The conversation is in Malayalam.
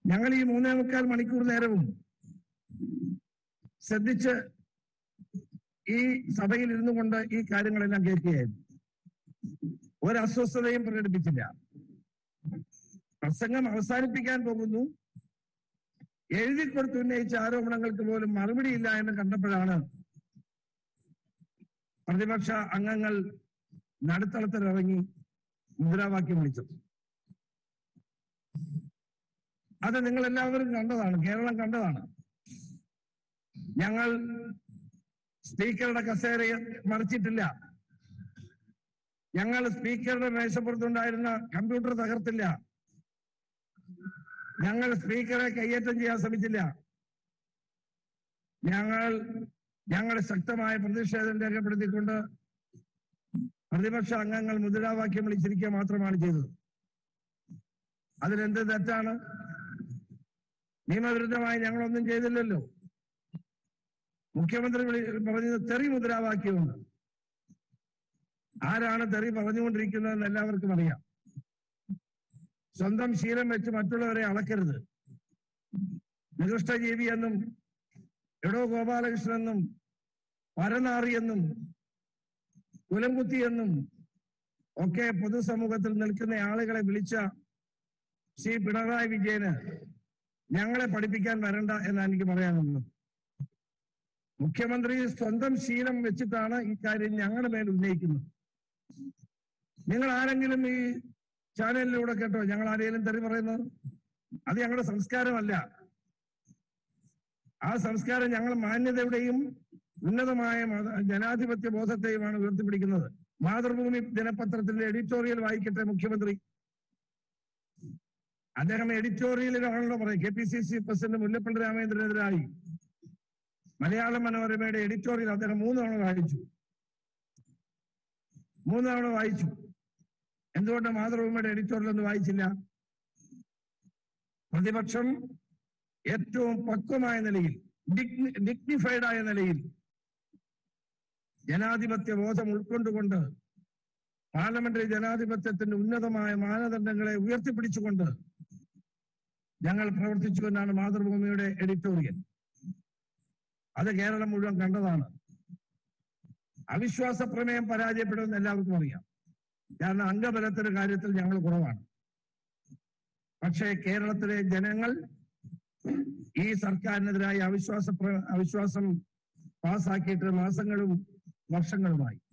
ഞങ്ങൾ ഈ മൂന്നേ മുക്കാൽ മണിക്കൂർ നേരവും ശ്രദ്ധിച്ച് ഈ സഭയിൽ ഇരുന്നു കൊണ്ട് ഈ കാര്യങ്ങളെല്ലാം കേൾക്കുകയായിരുന്നു ഒരു അസ്വസ്ഥതയും പ്രകടിപ്പിച്ചില്ല പ്രസംഗം അവസാനിപ്പിക്കാൻ പോകുന്നു എഴുതി കൊടുത്ത് ഉന്നയിച്ച ആരോപണങ്ങൾക്ക് പോലും മറുപടിയില്ല എന്ന് കണ്ടപ്പോഴാണ് പ്രതിപക്ഷ അംഗങ്ങൾ നടുത്തളത്തിലിറങ്ങി മുദ്രാവാക്യം വിളിച്ചത് അത് നിങ്ങൾ എല്ലാവരും കണ്ടതാണ് കേരളം കണ്ടതാണ് ഞങ്ങൾ സ്പീക്കറുടെ കസേരയെ മറിച്ചിട്ടില്ല ഞങ്ങൾ സ്പീക്കറുടെ മേശപ്പുറത്തുണ്ടായിരുന്ന കമ്പ്യൂട്ടർ തകർത്തില്ല ഞങ്ങൾ സ്പീക്കറെ കയ്യേറ്റം ചെയ്യാൻ ശ്രമിച്ചില്ല ഞങ്ങൾ ഞങ്ങളുടെ ശക്തമായ പ്രതിഷേധം രേഖപ്പെടുത്തിക്കൊണ്ട് പ്രതിപക്ഷ അംഗങ്ങൾ മുദ്രാവാക്യം വിളിച്ചിരിക്കുക മാത്രമാണ് ചെയ്തത് അതിലെന്ത് തെറ്റാണ് നിയമവിരുദ്ധമായി ഞങ്ങളൊന്നും ചെയ്തില്ലല്ലോ മുഖ്യമന്ത്രി വിളി പറഞ്ഞത് തെറി മുദ്രാവാക്യമുണ്ട് ആരാണ് തെറി പറഞ്ഞുകൊണ്ടിരിക്കുന്നതെന്ന് എല്ലാവർക്കും അറിയാം സ്വന്തം ശീലം വെച്ച് മറ്റുള്ളവരെ അളക്കരുത് നികൃഷ്ടജീവി എന്നും എടോ ഗോപാലകൃഷ്ണൻ എന്നും പരനാറി എന്നും കുലംകുത്തി എന്നും ഒക്കെ പൊതുസമൂഹത്തിൽ നിൽക്കുന്ന ആളുകളെ വിളിച്ച ശ്രീ പിണറായി വിജയന് ഞങ്ങളെ പഠിപ്പിക്കാൻ വരണ്ട എന്നാണ് എനിക്ക് പറയാനുള്ളത് മുഖ്യമന്ത്രി സ്വന്തം ശീലം വെച്ചിട്ടാണ് ഈ കാര്യം ഞങ്ങളുടെ മേൽ ഉന്നയിക്കുന്നത് നിങ്ങൾ ആരെങ്കിലും ഈ ചാനലിലൂടെ കേട്ടോ ഞങ്ങൾ ആരെങ്കിലും തെറി പറയുന്നത് അത് ഞങ്ങളുടെ സംസ്കാരമല്ല ആ സംസ്കാരം ഞങ്ങൾ മാന്യതയുടെയും ഉന്നതമായ മത- ജനാധിപത്യ ബോധത്തെയുമാണ് ഉയർത്തിപ്പിടിക്കുന്നത് മാതൃഭൂമി ദിനപത്രത്തിന്റെ എഡിറ്റോറിയൽ വായിക്കട്ടെ മുഖ്യമന്ത്രി അദ്ദേഹം എഡിറ്റോറിയലിലാണല്ലോ പറയും K P C C president Mullappally രാമചന്ദ്രനെതിരായി മലയാള മനോരമയുടെ എഡിറ്റോറിയൽ അദ്ദേഹം മൂന്ന് തവണ വായിച്ചു മൂന്ന് തവണ വായിച്ചു എന്തുകൊണ്ട് മാതൃഭൂമിയുടെ എഡിറ്റോറിയൽ ഒന്നും വായിച്ചില്ല പ്രതിപക്ഷം ഏറ്റവും പക്വമായ നിലയിൽ ഡിഗ്നിഫൈഡ് ആയ നിലയിൽ ജനാധിപത്യ ബോധം ഉൾക്കൊണ്ടുകൊണ്ട് പാർലമെന്ററി ജനാധിപത്യത്തിന്റെ ഉന്നതമായ മാനദണ്ഡങ്ങളെ ഉയർത്തിപ്പിടിച്ചുകൊണ്ട് ഞങ്ങൾ പ്രവർത്തിച്ചുകൊണ്ടാണ് മാതൃഭൂമിയുടെ എഡിറ്റോറിയൽ അത് കേരളം മുഴുവൻ കണ്ടതാണ് അവിശ്വാസ പ്രമേയം പരാജയപ്പെടുമെന്ന് എല്ലാവർക്കും അറിയാം കാരണം അംഗബലത്തിന്റെ കാര്യത്തിൽ ഞങ്ങൾ കുറവാണ് പക്ഷേ കേരളത്തിലെ ജനങ്ങൾ ഈ സർക്കാരിനെതിരായി അവിശ്വാസ പ്ര- അവിശ്വാസം പാസാക്കിയിട്ട് മാസങ്ങളും വർഷങ്ങളുമായി